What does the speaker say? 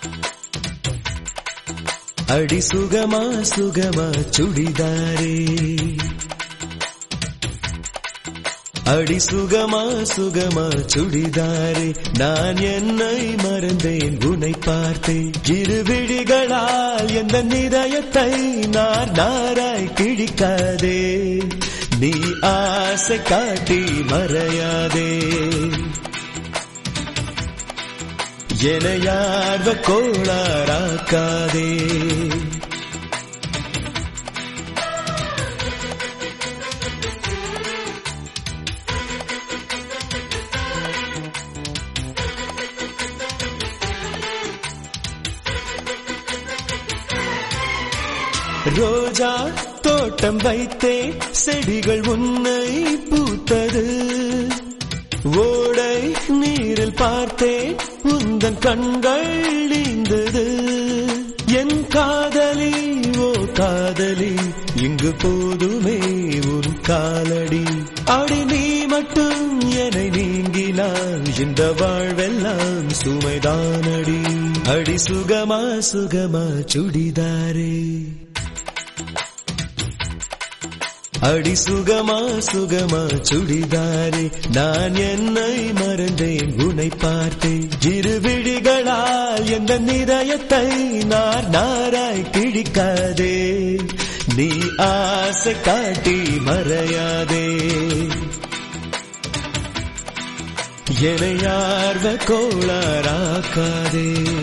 அடி சுகமா சுகமா சுடிதாரே அடி சுகமா சுகமா சுடிதாரே நான் என்னை மறந்தேன் உன்னை பார்த்தேன் இருவிழிகளால் எந்த நிதயத்தை நார் நாராய் கிழிக்காதே நீ ஆசை காட்டி மறையாதே எனையார்வ கோளாராக்காதே ரோஜா தோட்டம் வைத்தேன் செடிகள் உன்னை பூத்தது ஓடை நீரில் பார்த்தேன் உந்தன் கண்கள் நீந்தது என் காதலி ஓ காதலி இங்கு போதுமே உன் காலடி அடி நீ மட்டும் என்னை நீங்கினால் இந்த வாழ்வெல்லாம் சுமைதானடி அடி சுகமா சுகமா சுடிதாரே அடி சுகமா சுகமா சுடிதாரே நான் என்னை மறந்தேன் உன்னை பார்த்தேன் இருவிழிகளால் எந்த நிதயத்தை நார் நாராய் கிழிக்காதே நீ ஆசை காட்டி மறையாதே எனையார்வ கோளாராக்காதே